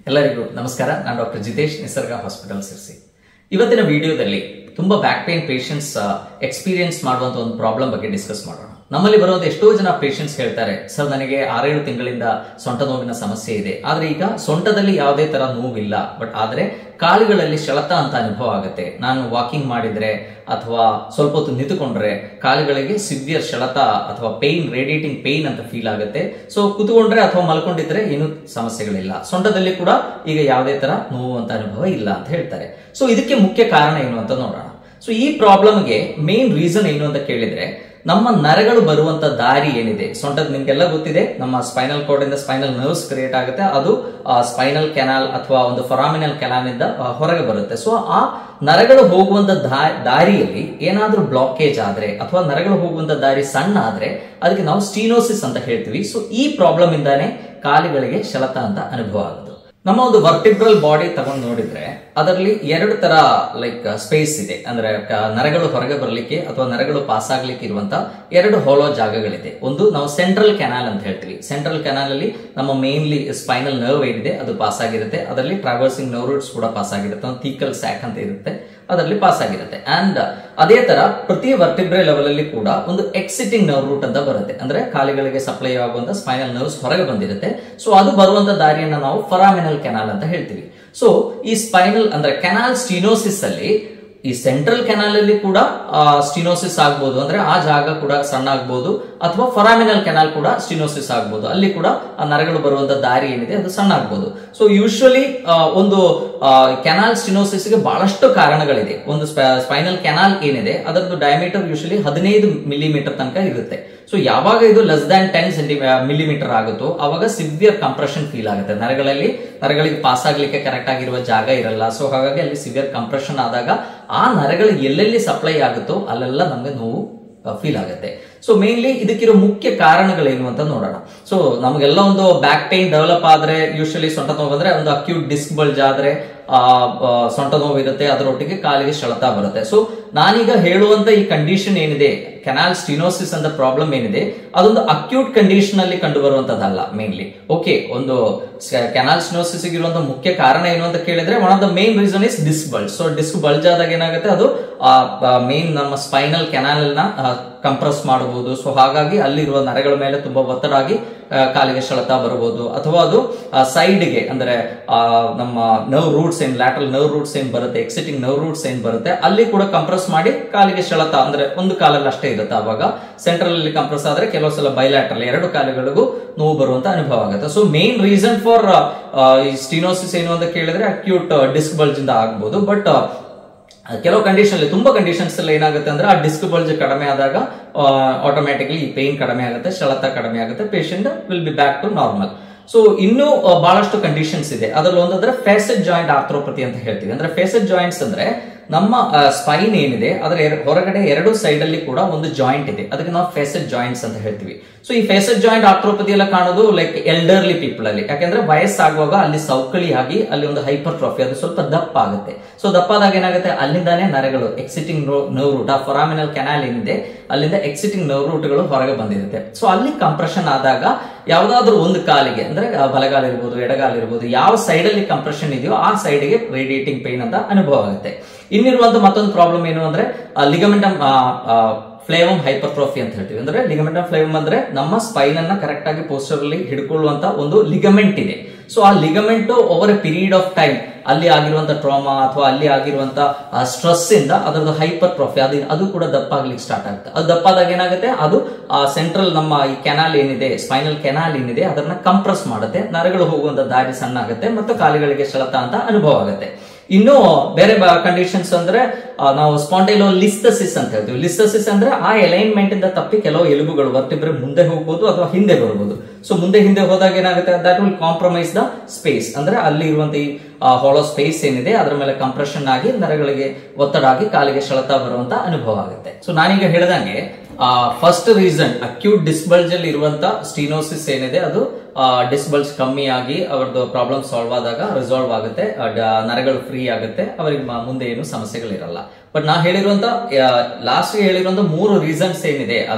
ಎಲ್ಲರಿಗೂ ನಮಸ್ಕಾರ ನಾನು ಡಾಕ್ಟರ್ ಜಿತೇಶ್ ನಿಸರ್ಗ ಹಾಸ್ಪಿಟಲ್ ಸಿರ್ಸಿ ಇವತ್ತಿನ ವಿಡಿಯೋದಲ್ಲಿ ತುಂಬಾ ಬ್ಯಾಕ್ ಪೇನ್ ಪೇಷಂಟ್ಸ್ ಎಕ್ಸ್ಪೀರಿಯನ್ಸ್ ಮಾಡುವಂತ ಒಂದು ಪ್ರಾಬ್ಲಮ್ ಬಗ್ಗೆ ಡಿಸ್ಕಸ್ ಮಾಡೋಣ ನಮ್ಮಲ್ಲಿ ಬರುವಂತ ಎಷ್ಟೋ ಜನ ಪೇಷಂಟ್ಸ್ ಹೇಳ್ತಾರೆ ಸರ್ ನನಗೆ ಆರೇಳು ತಿಂಗಳಿಂದ ಸೊಂಟ ನೋವಿನ ಸಮಸ್ಯೆ ಇದೆ ಆದ್ರೆ ಈಗ ಸೊಂಟದಲ್ಲಿ ಯಾವುದೇ ತರ ನೋವಿಲ್ಲ ಬಟ್ ಆದ್ರೆ ಕಾಲುಗಳಲ್ಲಿ ಸೆಳೆತ ಅಂತ ಅನುಭವ ಆಗುತ್ತೆ ನಾನು ವಾಕಿಂಗ್ ಮಾಡಿದ್ರೆ ಅಥವಾ ಸ್ವಲ್ಪ ಹೊತ್ತು ನಿಂತುಕೊಂಡ್ರೆ ಕಾಲುಗಳಿಗೆ ಸಿವಿಯರ್ ಸೆಳೆತ ಅಥವಾ ಪೇನ್ ರೇಡಿಯೇಟಿಂಗ್ ಪೇನ್ ಅಂತ ಫೀಲ್ ಆಗುತ್ತೆ ಸೊ ಕುತ್ಕೊಂಡ್ರೆ ಅಥವಾ ಮಲ್ಕೊಂಡಿದ್ರೆ ಏನು ಸಮಸ್ಯೆಗಳಿಲ್ಲ ಸೊಂಟದಲ್ಲಿ ಕೂಡ ಈಗ ಯಾವುದೇ ತರ ನೋವು ಅಂತ ಅನುಭವ ಇಲ್ಲ ಅಂತ ಹೇಳ್ತಾರೆ ಸೊ ಇದಕ್ಕೆ ಮುಖ್ಯ ಕಾರಣ ಏನು ಅಂತ ನೋಡೋಣ ಸೊ ಈ ಪ್ರಾಬ್ಲಮ್ಗೆ ಮೇನ್ ರೀಸನ್ ಏನು ಅಂತ ಕೇಳಿದ್ರೆ ನಮ್ಮ ನರಗಳು ಬರುವಂತ ದಾರಿ ಏನಿದೆ ಸೊಂಟದ ನಿಮ್ಗೆಲ್ಲ ಗೊತ್ತಿದೆ ನಮ್ಮ ಸ್ಪೈನಲ್ ಕೋಡ್ ಇಂದ ಸ್ಪೈನಲ್ ನರ್ವ್ಸ್ ಕ್ರಿಯೇಟ್ ಆಗುತ್ತೆ ಅದು ಸ್ಪೈನಲ್ ಕೆನಾಲ್ ಅಥವಾ ಒಂದು ಫೊರಾಮಿನಲ್ ಕೆನಾಲ್ ಇಂದ ಆ, ಹೊರಗೆ ಬರುತ್ತೆ ಸೊ ಆ ನರಗಳು ಹೋಗುವಂತ ದಾ- ದಾರಿಯಲ್ಲಿ ಏನಾದ್ರೂ ಬ್ಲಾಕೇಜ್ ಆದ್ರೆ ಅಥವಾ ನರಗಳು ಹೋಗುವಂತ ದಾರಿ ಸಣ್ಣ ಆದ್ರೆ ಅದಕ್ಕೆ ನಾವು ಸ್ಟೀನೋಸಿಸ್ ಅಂತ ಹೇಳ್ತೀವಿ ಸೊ ಈ ಪ್ರಾಬ್ಲಮ್ ಇಂದಾನೆ ಕಾಲುಗಳಿಗೆ ಶಲತ ಅಂತ ಅನುಭವ ಆಗೋದು ನಮ್ಮ ಒಂದು ವರ್ಟಿಬ್ರಲ್ ಬಾಡಿ ತಗೊಂಡು ನೋಡಿದ್ರೆ ಅದರಲ್ಲಿ ಎರಡು ತರ ಲೈಕ್ ಸ್ಪೇಸ್ ಇದೆ ಅಂದ್ರೆ ಕ- ನರಗಳು ಹೊರಗೆ ಬರಲಿಕ್ಕೆ ಅಥವಾ ನರಗಳು ಪಾಸ್ ಆಗ್ಲಿಕ್ಕೆ ಇರುವಂತ ಎರಡು ಹೋಲೋ ಜಾಗಗಳಿದೆ ಒಂದು ನಾವು ಸೆಂಟ್ರಲ್ ಕೆನಾಲ್ ಅಂತ ಹೇಳ್ತೀವಿ ಸೆಂಟ್ರಲ್ ಕೆನಾಲ್ ಅಲ್ಲಿ ನಮ್ಮ ಮೇನ್ಲಿ ಸ್ಪೈನಲ್ ನರ್ವ್ ಏನಿದೆ ಅದು ಪಾಸ್ ಆಗಿರುತ್ತೆ ಅದರಲ್ಲಿ ಟ್ರಾವರ್ಸಿಂಗ್ ನರ್ವ್ ರೂಟ್ಸ್ ಕೂಡ ಪಾಸ್ ಆಗಿರುತ್ತೆ ಒಂದು ಥೀಕಲ್ ಸ್ಯಾಕ್ ಅಂತ ಇರುತ್ತೆ ಅದರಲ್ಲಿ ಪಾಸ್ ಆಗಿರುತ್ತೆ ಅಂಡ್ ಅದೇ ತರ ಪ್ರತಿ ವರ್ಟಿಬ್ರೆ ಲೆವೆಲ್ ಅಲ್ಲಿ ಕೂಡ ಒಂದು ಎಕ್ಸಿಟಿಂಗ್ ನರ್ವ್ ರೂಟ್ ಅಂತ ಬರುತ್ತೆ ಅಂದ್ರೆ ಕಾಲಿಗಳಿಗೆ ಸಪ್ಲೈ ಆಗುವಂತ ಸ್ಪೈನಲ್ ನರ್ವ್ಸ್ ಹೊರಗೆ ಬಂದಿರುತ್ತೆ ಸೊ ಅದು ಬರುವಂತ ದಾರಿಯನ್ನ ನಾವು ಫರಾಮಿನಲ್ ಕೆನಾಲ್ ಅಂತ ಹೇಳ್ತೀವಿ ಸೊ ಈ ಸ್ಪೈನಲ್ ಅಂದ್ರೆ ಕೆನಾಲ್ ಸ್ಟೀನೋಸಿಸ್ ಅಲ್ಲಿ ಈ ಸೆಂಟ್ರಲ್ ಕೆನಾಲ್ ಅಲ್ಲಿ ಕೂಡ ಸ್ಟಿನೋಸಿಸ್ ಆಗ್ಬೋದು ಅಂದ್ರೆ ಆ ಜಾಗ ಕೂಡ ಸಣ್ಣ ಆಗ್ಬೋದು ಅಥವಾ ಫೊರಾಮಿನಲ್ ಕೆನಾಲ್ ಕೂಡ ಸ್ಟಿನೋಸಿಸ್ ಆಗ್ಬೋದು ಅಲ್ಲಿ ಕೂಡ ಆ ನರಗಳು ಬರುವಂತ ದಾರಿ ಏನಿದೆ ಅದು ಸಣ್ಣ ಆಗ್ಬೋದು ಸೊ ಯೂಶುವಲಿ ಒಂದು ಕೆನಾಲ್ ಸ್ಟಿನೋಸಿಸ್ ಗೆ ಬಹಳಷ್ಟು ಕಾರಣಗಳಿದೆ ಒಂದು ಸ್ಪೈನಲ್ ಕೆನಾಲ್ ಏನಿದೆ ಅದರದ್ದು ಡಯಾಮೀಟರ್ ಯೂಶುವಲಿ ಹದಿನೈದು ಮಿಲಿಮೀಟರ್ ತನಕ ಇರುತ್ತೆ ಸೊ ಯಾವಾಗ ಇದು less than ten centi millimetre ಆಗುತ್ತೋ ಅವಾಗ ಸಿವಿಯರ್ ಕಂಪ್ರೆಷನ್ ಫೀಲ್ ಆಗುತ್ತೆ ನರಗಳಲ್ಲಿ ನರಗಳಿಗೆ ಪಾಸ್ ಆಗ್ಲಿಕ್ಕೆ ಕರೆಕ್ಟ್ ಆಗಿರುವ ಜಾಗ ಇರಲ್ಲ ಸೊ ಹಾಗಾಗಿ ಅಲ್ಲಿ ಸಿವಿಯರ್ ಕಂಪ್ರೆಷನ್ ಆದಾಗ ಆ ನರಗಳು ಎಲ್ಲೆಲ್ಲಿ ಸಪ್ಲೈ ಆಗುತ್ತೋ ಅಲ್ಲೆಲ್ಲ ನಮಗೆ ನೋವು ಫೀಲ್ ಆಗುತ್ತೆ ಸೊ ಮೇನ್ಲಿ ಇದಕ್ಕಿರೋ ಮುಖ್ಯ ಕಾರಣಗಳೇನು ಅಂತ ನೋಡೋಣ ಸೊ ನಮಗೆಲ್ಲ ಒಂದು ಬ್ಯಾಕ್ ಪೇನ್ ಡೆವಲಪ್ ಆದ್ರೆ ಯೂಶಲಿ ಸೊಂಟ ನೋವು ಬಂದ್ರೆ ಒಂದು ಅಕ್ಯೂಟ್ ಡಿಸ್ಕ್ ಬಲ್ಜ್ ಆದ್ರೆ ಆ, ಆ, ಸೊಂಟ ನೋವು ಇರುತ್ತೆ ಅದರೊಟ್ಟಿಗೆ ಕಾಲಿಗೆ ಸೆಳೆತ ಬರುತ್ತೆ ಸೊ ನಾನೀಗ ಹೇಳುವಂತ ಈ ಕಂಡೀಷನ್ ಏನಿದೆ ಕೆನಾಲ್ ಸ್ಟಿನೋಸಿಸ್ ಅಂತ ಪ್ರಾಬ್ಲಮ್ ಏನಿದೆ ಅದೊಂದು ಅಕ್ಯೂಟ್ ಕಂಡೀಷನ್ ಅಲ್ಲಿ ಕಂಡು ಬರುವಂತದ್ದಲ್ಲ ಮೇನ್ಲಿ ಓಕೆ ಒಂದು ಕೆನಾಲ್ ಸ್ಟಿನೋಸಿಸ್ ಇರುವಂತ ಮುಖ್ಯ ಕಾರಣ ಏನು ಅಂತ ಕೇಳಿದ್ರೆ one of the main reason is disc bulge so disc bulge ಆದಾಗ ಏನಾಗುತ್ತೆ ಅದು ಮೇನ್ ನಮ್ಮ ಸ್ಪೈನಲ್ ಕೆನಾಲ್ ನ ಕಂಪ್ರೆಸ್ ಮಾಡಬಹುದು ಸೊ ಹಾಗಾಗಿ ಅಲ್ಲಿರುವ ನರಗಳ ಮೇಲೆ ತುಂಬಾ ಒತ್ತಡ ಆಗಿ ಆ, ಕಾಲಿಗೆ ಸೆಳೆತ ಬರಬಹುದು ಅಥವಾ ಅದು ಸೈಡ್ಗೆ ಅಂದ್ರೆ ಆ, ನಮ್ಮ ನರ್ವ್ ರೂಟ್ಸ್ ಏನ್ ಲ್ಯಾಟ್ರಲ್ ನರ್ವ್ ರೂಟ್ಸ್ ಏನ್ ಬರುತ್ತೆ ಎಕ್ಸಿಟಿಂಗ್ ನರ್ವ್ ರೂಟ್ಸ್ ಏನ್ ಬರುತ್ತೆ ಅಲ್ಲಿ ಕೂಡ ಕಂಪ್ರೆಸ್ ಮಾಡಿ ಕಾಲಿಗೆ ಸೆಳೆತ ಅಂದ್ರೆ ಒಂದು ಕಾಲಲ್ಲಿ ಅಷ್ಟೇ ಇರುತ್ತೆ ಅವಾಗ ಸೆಂಟ್ರಲ್ ಅಲ್ಲಿ ಕಂಪ್ರೆಸ್ ಆದ್ರೆ ಕೆಲವು ಸಲ ಬೈಲ್ಯಾಟ್ರಲ್ ಎರಡು ಕಾಲುಗಳಿಗೂ ನೋವು ಬರುವಂತ ಅನುಭವ ಆಗುತ್ತೆ ಸೊ ಮೇನ್ ರೀಸನ್ ಫಾರ್ ಈ ಸ್ಟಿನೋಸಿಸ್ ಏನು ಅಂತ ಕೇಳಿದ್ರೆ ಅಕ್ಯೂಟ್ ಡಿಸ್ಕ್ ಬಲ್ಜ್ ಇಂದ ಆಗ್ಬೋದು ಬಟ್ ಕೆಲವು ಕಂಡೀಷನ್ ಅಲ್ಲಿ ತುಂಬಾ ಕಂಡೀಷನ್ಸ್ ಅಲ್ಲಿ ಏನಾಗುತ್ತೆ ಅಂದ್ರೆ ಆ ಡಿಸ್ಕ್ ಬಲ್ಜ್ ಕಡಿಮೆ ಆದಾಗ ಆಟೋಮ್ಯಾಟಿಕ್ಲಿ ಈ ಪೇನ್ ಕಡಿಮೆ ಆಗುತ್ತೆ ಸೆಳೆತ ಕಡಿಮೆ ಆಗುತ್ತೆ patient will be back to normal so ಇನ್ನೂ ಆ, ಬಹಳಷ್ಟು ಕಂಡೀಷನ್ಸ್ ಇದೆ ಅದರಲ್ಲಿ ಒಂದಂದ್ರೆ ಫೇಸೆಡ್ ಜಾಯಿಂಟ್ ಆರ್ಥ್ರೋಪತಿ ಅಂತ ಹೇಳ್ತೀವಿ ಅಂದ್ರೆ ಫೇಸೆಡ್ ಜಾಯಿಂಟ್ಸ್ ಅಂದ್ರೆ ನಮ್ಮ ಸ್ಪೈನ್ ಏನಿದೆ ಅದರ ಎರ- ಹೊರಗಡೆ ಎರಡು ಸೈಡ್ ಅಲ್ಲಿ ಕೂಡ ಒಂದು ಜಾಯಿಂಟ್ ಇದೆ ಅದಕ್ಕೆ ನಾವು ಫೇಸೆಡ್ ಜಾಯಿಂಟ್ಸ್ ಅಂತ ಹೇಳ್ತೀವಿ ಸೊ ಈ ಫೇಸೆಡ್ ಜಾಯಿಂಟ್ ಆರ್ಥ್ರೋಪತಿ ಎಲ್ಲ ಕಾಣೋದು ಲೈಕ್ ಎಲ್ಡರ್ಲಿ ಪೀಪಲ್ ಅಲ್ಲಿ ಯಾಕಂದ್ರೆ ವಯಸ್ಸಾಗುವಾಗ ಅಲ್ಲಿ ಸೌಕಳಿ ಆಗಿ ಅಲ್ಲಿ ಒಂದು ಹೈಪರ್ ಟ್ರೋಫಿ ಅದು ಸ್ವಲ್ಪ ದಪ್ಪ ಆಗುತ್ತೆ ಸೊ ದಪ್ಪ ಆದಾಗ ಏನಾಗುತ್ತೆ ಅಲ್ಲಿಂದಾನೇ ನರಗಳು ಎಕ್ಸಿಟಿಂಗ್ ನರ್ವ್ ರೂಟ್ ಆ ಫೊರಾಮಿನಲ್ ಕೆನಾಲ್ ಏನಿದೆ ಅಲ್ಲಿಂದ ಎಕ್ಸಿಟಿಂಗ್ ನರ್ವ್ ರೂಟ್ಗಳು ಹೊರಗೆ ಬಂದಿರುತ್ತೆ ಸೊ ಅಲ್ಲಿ ಕಂಪ್ರೆಷನ್ ಆದಾಗ ಯಾವ್ದಾದ್ರು ಒಂದು ಕಾಲಿಗೆ ಅಂದ್ರೆ ಆ, ಬಲಗಾಲ ಇರ್ಬೋದು ಎಡಗಾಲ ಇರ್ಬೋದು ಯಾವ ಸೈಡ್ ಅಲ್ಲಿ ಕಂಪ್ರೆಷನ್ ಇದೆಯೋ ಆ ಸೈಡ್ಗೆ ರೇಡಿಯೇಟಿಂಗ್ ಪೇನ್ ಅಂತ ಅನುಭವ ಆಗುತ್ತೆ ಇನ್ನಿರುವಂತ ಮತ್ತೊಂದು ಪ್ರಾಬ್ಲಮ್ ಏನು ಅಂದ್ರೆ ಲಿಗಮೆಂಟಮ್ ಫ್ಲೇವಮ್ ಹೈಪರ್ಟ್ರೋಫಿ ಅಂತ ಹೇಳ್ತೀವಿ ಅಂದ್ರೆ ಲಿಗಮೆಂಟಮ್ ಫ್ಲೇವಮ್ ಅಂದ್ರೆ ನಮ್ಮ ಸ್ಪೈನ್ ಅನ್ನ ಕರೆಕ್ಟ್ ಆಗಿ ಪೋಸ್ಟರ್ ಅಲ್ಲಿ ಹಿಡ್ಕೊಳ್ಳುವಂತ ಒಂದು ಲಿಗಮೆಂಟ್ ಇದೆ ಸೊ ಆ ligament over a period of time ಅಲ್ಲಿ ಆಗಿರುವಂತ ಟ್ರಾಮಾ ಅಥವಾ ಅಲ್ಲಿ ಆಗಿರುವಂತ ಸ್ಟ್ರೆಸ್ ಇಂದ ಅದರದ್ದು ಹೈಪರ್ ಟ್ರೋಫಿ ಅದು ಅದು ಕೂಡ ದಪ್ಪ ಆಗ್ಲಿಕ್ಕೆ ಸ್ಟಾರ್ಟ್ ಆಗುತ್ತೆ ಅದು ದಪ್ಪ ಆದಾಗ ಏನಾಗುತ್ತೆ ಅದು ಸೆಂಟ್ರಲ್ ನಮ್ಮ ಈ ಕೆನಾಲ್ ಏನಿದೆ ಸ್ಪೈನಲ್ ಕೆನಾಲ್ ಏನಿದೆ ಅದನ್ನ ಕಂಪ್ರೆಸ್ ಮಾಡುತ್ತೆ ನರಗಳು ಹೋಗುವಂತ ದಾರಿ ಸಣ್ಣ ಆಗುತ್ತೆ ಮತ್ತು ಕಾಲುಗಳಿಗೆ ಸೆಳೆತ ಅಂತ ಅನುಭವ ಆಗುತ್ತೆ ಇನ್ನು ಬೇರೆ ಕಂಡೀಷನ್ಸ್ ಅಂದ್ರೆ ಆ, ನಾವು ಸ್ಪಾಂಟೈಲೋ ಲಿಸ್ತಸಿಸ್ ಅಂತ ಹೇಳ್ತೀವಿ ಲಿಸ್ತಸಿಸ್ ಅಂದ್ರೆ ಆ ಅಲೈನ್ಮೆಂಟ್ ಇಂದ ತಪ್ಪಿ ಕೆಲವು ಎಲುಬುಗಳು ವರ್ತಿಬ್ರೆ ಮುಂದೆ ಹೋಗ್ಬೋದು ಅಥವಾ ಹಿಂದೆ ಬರ್ಬೋದು ಸೊ ಮುಂದೆ ಹಿಂದೆ ಹೋದಾಗ ಏನಾಗುತ್ತೆ that will compromise the space ಅಂದ್ರೆ ಅಲ್ಲಿ ಇರುವಂತ ಈ ಹೊಳೋ ಸ್ಪೇಸ್ ಏನಿದೆ ಅದರ ಮೇಲೆ ಕಂಪ್ರೆಷನ್ ಆಗಿ ನರಗಳಿಗೆ ಒತ್ತಡ ಆಗಿ ಕಾಲಿಗೆ ಸೆಳೆತ ಬರುವಂತ ಅನುಭವ ಆಗುತ್ತೆ ಸೊ ನಾನೀಗ ಹೇಳಿದಂಗೆ ಫಸ್ಟ್ ರೀಸನ್ ಅಕ್ಯೂಟ್ ಡಿಸ್ಬಲ್ಜ್ ಅಲ್ಲಿ ಇರುವಂತ ಸ್ಟೀನೋಸಿಸ್ ಏನಿದೆ ಅದು ಡಿಸ್ಬಲ್ಜ್ ಕಮ್ಮಿ ಆಗಿ ಅವ್ರದ್ದು ಪ್ರಾಬ್ಲಮ್ ಸಾಲ್ವ್ ಆದಾಗ ರಿಸಾಲ್ವ್ ಆಗುತ್ತೆ ಆ, ಡ- ನರಗಳು ಫ್ರೀ ಆಗುತ್ತೆ ಅವರಿಗೆ ಮ- ಮುಂದೆ ಏನು ಸಮಸ್ಯೆಗಳಿರಲ್ಲ ಬಟ್ ನಾ ಹೇಳಿರುವಂತ ಲಾಸ್ಟ್ ಹೇಳಿರುವಂತ ಮೂರು ರೀಸನ್ಸ್ ಏನಿದೆ ಅದು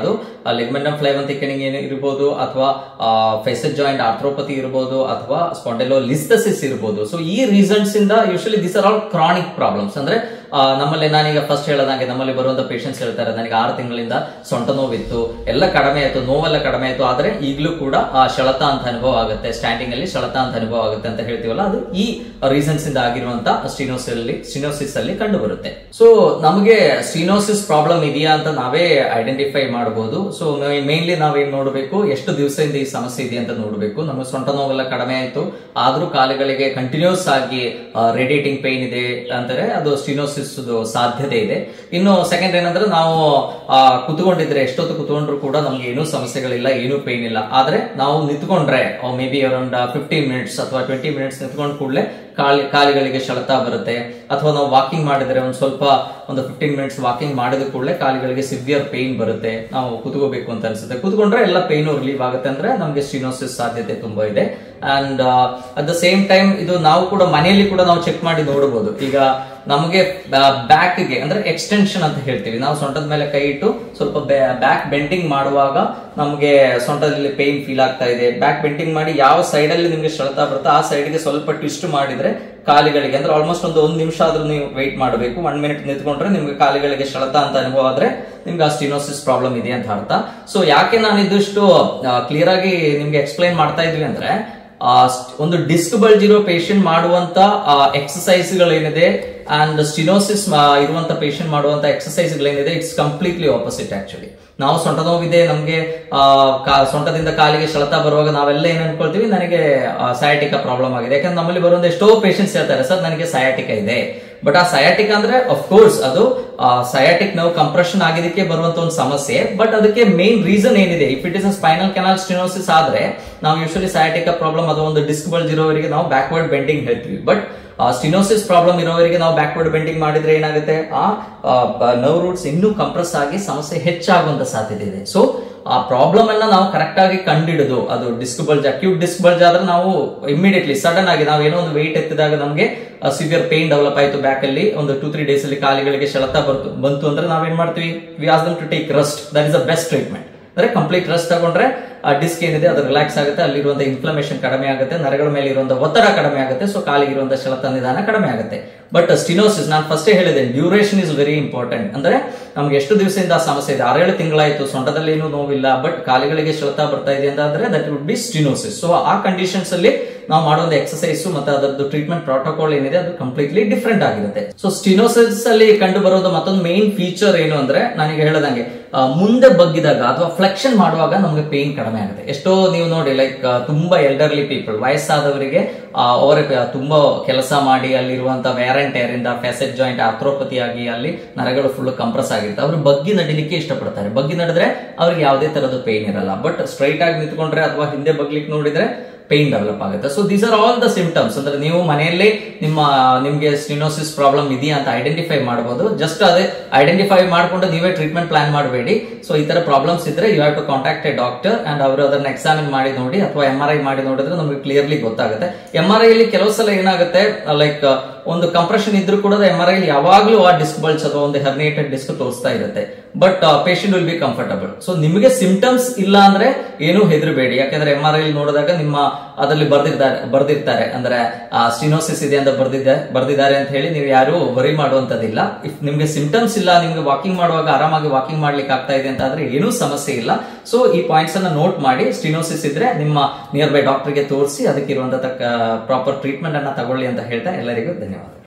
ಲಿಗ್ಮೆಂಡಮ್ ಫ್ಲೈವನ್ ಥಿಕ್ಕನಿಂಗ್ ಏನು ಇರ್ಬೋದು ಅಥವಾ ಫೆಸೆಡ್ ಜಾಯಿಂಟ್ ಆರ್ಥ್ರೋಪತಿ ಇರ್ಬೋದು ಅಥವಾ ಸ್ಪಾಂಡೆಲೋ ಲಿಸ್ತಸಿಸ್ ಇರ್ಬೋದು ಸೊ ಈ ರೀಸನ್ಸ್ ಇಂದ usually this are all chronic problems ಅಂದ್ರೆ ಆ, ನಮ್ಮಲ್ಲಿ ನಾನೀಗ ಫಸ್ಟ್ ಹೇಳದಂಗೆ ನಮ್ಮಲ್ಲಿ ಬರುವಂತ ಪೇಷಂಟ್ಸ್ ಹೇಳ್ತಾರೆ ನನಗೆ ಆರು ತಿಂಗಳಿಂದ ಸೊಂಟ ನೋವಿತ್ತು ಎಲ್ಲ ಕಡಿಮೆ ಆಯ್ತು ನೋವೆಲ್ಲ ಕಡಿಮೆ ಆಯ್ತು ಆದ್ರೆ ಈಗಲೂ ಕೂಡ ಆ ಸೆಳೆತ ಅಂತ ಅನುಭವ ಆಗುತ್ತೆ ಸ್ಟ್ಯಾಂಡಿಂಗ್ ಅಲ್ಲಿ ಸೆಳೆತ ಅಂತ ಅನುಭವ ಆಗುತ್ತೆ ಅಂತ ಹೇಳ್ತೀವಲ್ಲ ಅದು ಈ ರೀಸನ್ಸ್ ಇಂದ ಆಗಿರುವಂತ ಸ್ಟಿನೋಸಿಸ್ ಅಲ್ಲಿ ಸ್ಟಿನೋಸಿಸ್ ಅಲ್ಲಿ ಕಂಡು ಬರುತ್ತೆ ಸೊ ನಮಗೆ ಸ್ಟಿನೋಸಿಸ್ ಪ್ರಾಬ್ಲಮ್ ಇದೆಯಾ ಅಂತ ನಾವೇ ಐಡೆಂಟಿಫೈ ಮಾಡಬಹುದು ಸೊ ಮೇನ್ಲಿ ನಾವೇನ್ ನೋಡಬೇಕು ಎಷ್ಟು ದಿವಸದಿಂದ ಈ ಸಮಸ್ಯೆ ಇದೆ ಅಂತ ನೋಡಬೇಕು ನಮಗೆ ಸೊಂಟ ನೋವೆಲ್ಲ ಕಡಿಮೆ ಆಯ್ತು ಆದ್ರೂ ಕಾಲುಗಳಿಗೆ ಕಂಟಿನ್ಯೂಸ್ ಆಗಿ ರೇಡಿಯೇಟಿಂಗ್ ಪೇನ್ ಇದೆ ಅಂತಾರೆ ಅದು ಸ್ಟಿನೋಸಿಸ್ ಸಾಧ್ಯತೆ ಇದೆ ಇನ್ನು ಸೆಕೆಂಡ್ ಏನಂದ್ರೆ ನಾವು ಆ, ಕುತ್ಕೊಂಡಿದ್ರೆ ಎಷ್ಟೊತ್ತು ಕುತ್ಕೊಂಡ್ರು ಕೂಡ ನಮ್ಗೆ ಏನೂ ಸಮಸ್ಯೆಗಳಿಲ್ಲ ಏನೂ ಪೇನ್ ಇಲ್ಲ ಆದ್ರೆ ನಾವು ನಿಂತ್ಕೊಂಡ್ರೆ may be around fifteen minutes ಅಥವಾ ಟ್ವೆಂಟಿ ಮಿನಿಟ್ಸ್ ನಿಂತ್ಕೊಂಡ್ ಕೂಡಲೇ ಕಾಲಿ ಕಾಲಿಗಳಿಗೆ ಸೆಳೆತ ಬರುತ್ತೆ ಅಥವಾ ನಾವು ವಾಕಿಂಗ್ ಮಾಡಿದ್ರೆ ಒಂದು ಸ್ವಲ್ಪ ಒಂದು ಫಿಫ್ಟೀನ್ ಮಿನಿಟ್ಸ್ ವಾಕಿಂಗ್ ಮಾಡಿದ ಕೂಡಲೇ ಕಾಲಿಗಳಿಗೆ ಸಿವಿಯರ್ ಪೇನ್ ಬರುತ್ತೆ ನಾವು ಕುತ್ಕೋಬೇಕು ಅಂತ ಅನ್ಸುತ್ತೆ ಕುತ್ಕೊಂಡ್ರೆ ಎಲ್ಲ ಪೇನ್ ರಿಲೀವ್ ಆಗುತ್ತೆ ಅಂದ್ರೆ ನಮಗೆ ಸ್ಟಿನೋಸಿಸ್ ಸಾಧ್ಯತೆ ತುಂಬಾ ಇದೆ and at the same time ಇದು ನಾವು ಕೂಡ ಮನೆಯಲ್ಲಿ ಕೂಡ ನಾವು ಚೆಕ್ ಮಾಡಿ ನೋಡಬಹುದು ಈಗ ನಮಗೆ ಬ್ಯಾಕ್ ಗೆ ಅಂದ್ರೆ ಎಕ್ಸ್ಟೆನ್ಷನ್ ಅಂತ ಹೇಳ್ತೀವಿ ನಾವು ಸೊಂಟದ ಮೇಲೆ ಕೈ ಇಟ್ಟು ಸ್ವಲ್ಪ ಬ್ಯಾಕ್ ಬೆಂಡಿಂಗ್ ಮಾಡುವಾಗ ನಮಗೆ ಸೊಂಟದಲ್ಲಿ ಪೇನ್ ಫೀಲ್ ಆಗ್ತಾ ಇದೆ ಬ್ಯಾಕ್ ಬೆಂಡಿಂಗ್ ಮಾಡಿ ಯಾವ ಸೈಡ್ ಅಲ್ಲಿ ನಿಮ್ಗೆ ಸೆಳೆತ ಬರುತ್ತೆ ಆ ಸೈಡ್ ಗೆ ಸ್ವಲ್ಪ ಟ್ವಿಸ್ಟ್ ಮಾಡಿದ್ರೆ ಕಾಲಿಗಳಿಗೆ ಅಂದ್ರೆ ಆಲ್ಮೋಸ್ಟ್ ಒಂದು ಒಂದು ನಿಮಿಷ ಆದ್ರೂ ನೀವು ವೆಯ್ಟ್ ಮಾಡಬೇಕು ಒನ್ ಮಿನಿಟ್ ನಿಂತ್ಕೊಂಡ್ರೆ ನಿಮ್ಗೆ ಕಾಲಿಗಳಿಗೆ ಸೆಳೆತ ಅಂತ ಅನುಭವ ಆದ್ರೆ ನಿಮ್ಗೆ ಆ ಸ್ಟಿನೋಸಿಸ್ ಪ್ರಾಬ್ಲಮ್ ಇದೆ ಅಂತ ಅರ್ಥ ಸೊ ಯಾಕೆ ನಾನು ಇದಿಷ್ಟು ಕ್ಲಿಯರ್ ಆಗಿ ನಿಮ್ಗೆ ಎಕ್ಸ್ಪ್ಲೈನ್ ಮಾಡ್ತಾ ಇದ್ವಿ ಅಂದ್ರೆ ಆ, ಸ್ಟ್- ಒಂದು ಡಿಸ್ಕ್ ಬಲ್ಜ್ ಇರೋ ಪೇಷಂಟ್ ಮಾಡುವಂತ ಎಕ್ಸಸೈಸ್ ಗಳೇನಿದೆ ಅಂಡ್ ಸ್ಟಿನೋಸಿಸ್ ಇರುವಂತ ಪೇಷಂಟ್ ಮಾಡುವಂತ ಎಕ್ಸಸೈಸ್ ಗಳೇನಿದೆ ಇಟ್ಸ್ ಕಂಪ್ಲೀಟ್ಲಿ ಆಪೋಸಿಟ್ ಆಕ್ಚುಲಿ ನಾವು ಸೊಂಟ ನೋವಿದೆ ನಮ್ಗೆ ಆ, ಕಾ- ಸೊಂಟದಿಂದ ಕಾಲಿಗೆ ಸೆಳೆತ ಬರುವಾಗ ನಾವೆಲ್ಲ ಏನ್ ಅನ್ಕೊಳ್ತೀವಿ ನನಗೆ ಸಯಾಟಿಕ ಪ್ರಾಬ್ಲಮ್ ಆಗಿದೆ ಯಾಕಂದ್ರೆ ನಮ್ಮಲ್ಲಿ ಬರುವಂತ ಎಷ್ಟೋ ಪೇಷಂಟ್ಸ್ ಹೇಳ್ತಾರೆ ಸರ್ ನನಗೆ ಸಯಾಟಿಕ ಇದೆ ಬಟ್ ಆ ಸಯಾಟಿಕ್ ಅಂದ್ರೆ ಅಫ್ ಕೋರ್ಸ್ ಅದು ಸಯಾಟಿಕ್ ನೋವು ಕಂಪ್ರೆಷನ್ ಆಗಿದ್ದಕ್ಕೆ ಬರುವಂತ ಒಂದು ಸಮಸ್ಯೆ ಬಟ್ ಅದಕ್ಕೆ ಮೇನ್ ರೀಸನ್ ಏನಿದೆ if it is spinal canal stenosis ಆದ್ರೆ ನಾವು ಯೂಶಲಿ ಸಯಾಟಿಕ ಪ್ರಾಬ್ಲಮ್ ಅಥವಾ ಒಂದು ಡಿಸ್ಕ್ ಬಲ್ಜ್ ಇರೋವರಿಗೆ ನಾವು ಬ್ಯಾಕ್ವರ್ಡ್ ಬೆಂಡಿಂಗ್ ಹೇಳ್ತೀವಿ ಬಟ್ ಸ್ಟಿನೋಸಿಸ್ ಪ್ರಾಬ್ಲಮ್ ಇರೋವರಿಗೆ ನಾವು ಬ್ಯಾಕ್ವರ್ಡ್ ಬೆಂಡಿಂಗ್ ಮಾಡಿದ್ರೆ ಏನಾಗುತ್ತೆ ಆ ನರ್ವ್ ರೂಟ್ಸ್ ಇನ್ನೂ ಕಂಪ್ರೆಸ್ ಆಗಿ ಸಮಸ್ಯೆ ಹೆಚ್ಚಾಗುವಂತ ಸಾಧ್ಯತೆ ಇದೆ ಸೊ ಆ ಪ್ರಾಬ್ಲಮ್ ಅನ್ನ ನಾವು ಕರೆಕ್ಟ್ ಆಗಿ ಕಂಡಿಡಿದು ಅದು disc bulge acute disc bulge ಆದ್ರೆ ನಾವು ಇಮಿಡಿಯೇಟ್ಲಿ ಸಡನ್ ಆಗಿ ನಾವು ಏನೋ ಒಂದು ವೆಯ್ಟ್ ಎತ್ತಿದಾಗ ನಮಗೆ ಸಿವಿಯರ್ ಪೇನ್ ಡೆವಲಪ್ ಆಯ್ತು ಬ್ಯಾಕ್ ಅಲ್ಲಿ ಒಂದು ಟೂ ತ್ರೀ ಡೇಸ್ ಅಲ್ಲಿ ಕಾಲಿಗಳಿಗೆ ಸೆಳೆತ ಬರ್ತು ಬಂತು ಅಂದ್ರೆ ನಾವೇನ್ ಮಾಡ್ತೀವಿ we ask them to take rest that is the best treatment ಅಂದ್ರೆ ಕಂಪ್ಲೀಟ್ ರೆಸ್ಟ್ ತಗೊಂಡ್ರೆ ಆ ಡಿಸ್ಕ್ ಏನಿದೆ ಅದು ರಿಲ್ಯಾಕ್ಸ್ ಆಗುತ್ತೆ ಅಲ್ಲಿರುವಂತ ಇನ್ಫ್ಲಮೇಷನ್ ಕಡಿಮೆ ಆಗುತ್ತೆ ನರಗಳ ಮೇಲೆ ಇರುವಂತ ಒತ್ತಡ ಕಡಿಮೆ ಆಗುತ್ತೆ ಸೊ ಕಾಲಿಗೆ ಇರುವಂತ ಸೆಳೆತ ನಿಧಾನ ಕಡಿಮೆ ಆಗುತ್ತೆ ಬಟ್ ಸ್ಟಿನೋಸಿಸ್ ನಾನು ಫಸ್ಟೇ ಹೇಳಿದೆ ಡ್ಯೂರೇಷನ್ ಇಸ್ ವೆರಿ ಇಂಪಾರ್ಟೆಂಟ್ ಅಂದ್ರೆ ನಮ್ಗೆ ಎಷ್ಟು ದಿವಸದಿಂದ ಆ ಸಮಸ್ಯೆ ಇದೆ ಆರೇಳು ತಿಂಗಳಾಯ್ತು ಸೊಂಟದಲ್ಲಿ ಏನೂ ನೋವಿಲ್ಲ ಬಟ್ ಕಾಲಿಗಳಿಗೆ ಸೆಳೆತ ಬರ್ತಾ ಇದೆ ಅಂತ ಅಂದ್ರೆ that would be stenosis so ಆ ಕಂಡೀಷನ್ಸ್ ಅಲ್ಲಿ ನಾವು ಮಾಡುವಂತ ಎಕ್ಸಸೈಸ್ ಮತ್ತೆ ಅದರದ್ದು ಟ್ರೀಟ್ಮೆಂಟ್ ಪ್ರೋಟೋಕಾಲ್ ಏನಿದೆ ಅದು ಕಂಪ್ಲೀಟ್ಲಿ ಡಿಫ್ರೆಂಟ್ ಆಗಿರುತ್ತೆ ಸೊ ಸ್ಟಿನೋಸಿಸ್ ಅಲ್ಲಿ ಕಂಡು ಬರೋದು ಮತ್ತೊಂದು ಮೇನ್ ಫೀಚರ್ ಏನು ಅಂದ್ರೆ ನನಗೆ ಹೇಳದಂಗೆ ಆ, ಮುಂದೆ ಬಗ್ಗಿದಾಗ ಅಥವಾ ಫ್ಲೆಕ್ಷನ್ ಮಾಡುವಾಗ ನಮಗೆ ಪೇನ್ ಕಡಿಮೆ ಆಗುತ್ತೆ ಎಷ್ಟೋ ನೀವು ನೋಡಿ ಲೈಕ್ ತುಂಬಾ ಎಲ್ಡರ್ಲಿ ಪೀಪಲ್ ವಯಸ್ಸಾದವರಿಗೆ ಆ, ಅವರ ಕ- ತುಂಬಾ ಕೆಲಸ ಮಾಡಿ ಅಲ್ಲಿರುವಂತ ವ್ಯಾರ್ ಅಂಡ್ ಟೇರ್ ಇಂದ ಫೆಸೆಟ್ ಜಾಯಿಂಟ್ ಆರ್ಥ್ರೋಪತಿ ಆಗಿ ಅಲ್ಲಿ ನರಗಳು ಫುಲ್ ಕಂಪ್ರೆಸ್ ಆಗಿರುತ್ತೆ ಅವರು ಬಗ್ಗಿ ನಡಿಲಿಕ್ಕೆ ಇಷ್ಟಪಡ್ತಾರೆ ಬಗ್ಗಿ ನಡೆದ್ರೆ ಅವ್ರಿಗೆ ಯಾವುದೇ ತರದ ಪೇನ್ ಇರಲ್ಲ ಬಟ್ ಸ್ಟ್ರೈಟ್ ಆಗಿ ನಿಂತ್ಕೊಂಡ್ರೆ ಅಥವಾ ಹಿಂದೆ ಬಗ್ಲಿಕ್ಕೆ ನೋಡಿದ್ರೆ ಪೇನ್ ಡೆವಲಪ್ ಆಗುತ್ತೆ so these are all the symptoms ಅಂದ್ರೆ ನೀವು ಮನೆಯಲ್ಲಿ ನಿಮ್ಮ ನಿಮ್ಗೆ ಸ್ಟಿನೋಸಿಸ್ ಪ್ರಾಬ್ಲಮ್ ಇದೆಯಾ ಅಂತ ಐಡೆಂಟಿಫೈ ಮಾಡಬಹುದು ಜಸ್ಟ್ ಅದೇ ಐಡೆಂಟಿಫೈ ಮಾಡ್ಕೊಂಡು ನೀವೇ ಟ್ರೀಟ್ಮೆಂಟ್ ಪ್ಲಾನ್ ಮಾಡಬೇಡಿ ಸೊ ಈ ತರ ಪ್ರಾಬ್ಲಮ್ಸ್ ಇದ್ರೆ you have to contact a doctor and ಅವರು ಅದನ್ನ ಎಕ್ಸಾಮಿನ್ ಮಾಡಿ ನೋಡಿ ಅಥವಾ ಎಂ ಆರ್ ಐ ಮಾಡಿ ನೋಡಿದ್ರೆ ನಮಗೆ ಕ್ಲಿಯರ್ಲಿ ಗೊತ್ತಾಗುತ್ತೆ ಎಂ ಆರ್ ಐ ಅಲ್ಲಿ ಕೆಲವು ಸಲ ಏನಾಗುತ್ತೆ ಲೈಕ್ ಒಂದು ಕಂಪ್ರೆಷನ್ ಇದ್ರೂ ಕೂಡ ಎಂ ಆರ್ ಐ ಯಾವಾಗಲೂ ಆ ಡಿಸ್ಕ್ ಬಲ್ಸ್ ಅಥವಾ ಒಂದು ಹರ್ನೇಟೆಡ್ ಡಿಸ್ಕ್ ತೋರಿಸ್ತಾ ಇರುತ್ತೆ but patient will be comfortable so ನಿಮಗೆ ಸಿಂಪ್ಟಮ್ಸ್ ಇಲ್ಲ ಅಂದ್ರೆ ಏನೂ ಹೆದರಬೇಡಿ ಯಾಕಂದ್ರೆ ಎಂ ಆರ್ ಐ ನೋಡಿದಾಗ ನಿಮ್ಮ ಅದರಲ್ಲಿ ಬರ್ದಿರ್ತಾರೆ ಬರ್ದಿರ್ತಾರೆ ಅಂದ್ರೆ ಸ್ಟಿನೋಸಿಸ್ ಇದೆ ಅಂತ ಬರ್ದಿದ್ದೆ ಬರ್ದಿದ್ದಾರೆ ಅಂತ ಹೇಳಿ ನೀವು ಯಾರು ವರಿ ಮಾಡುವಂತದಿಲ್ಲ ಇಫ್ ನಿಮ್ಗೆ ಸಿಂಪ್ಟಮ್ಸ್ ಇಲ್ಲ ನಿಮ್ಗೆ ವಾಕಿಂಗ್ ಮಾಡುವಾಗ ಆರಾಮಾಗಿ ವಾಕಿಂಗ್ ಮಾಡ್ಲಿಕ್ಕೆ ಆಗ್ತಾ ಇದೆ ಅಂತ ಆದ್ರೆ ಏನೂ ಸಮಸ್ಯೆ ಇಲ್ಲ ಸೊ ಈ ಪಾಯಿಂಟ್ಸ್ ಅನ್ನ ನೋಟ್ ಮಾಡಿ ಸ್ಟಿನೋಸಿಸ್ ಇದ್ರೆ ನಿಮ್ಮ ನಿಯರ್ ಬೈ ಡಾಕ್ಟರ್ಗೆ ತೋರಿಸಿ ಅದಕ್ಕೆ ಇರುವಂತ ಪ್ರಾಪರ್ ಟ್ರೀಟ್ಮೆಂಟ್ ಅನ್ನ ತಗೊಳ್ಳಿ ಅಂತ ಹೇಳ್ತಾ ಎಲ್ಲರಿಗೂ ಧನ್ಯವಾದ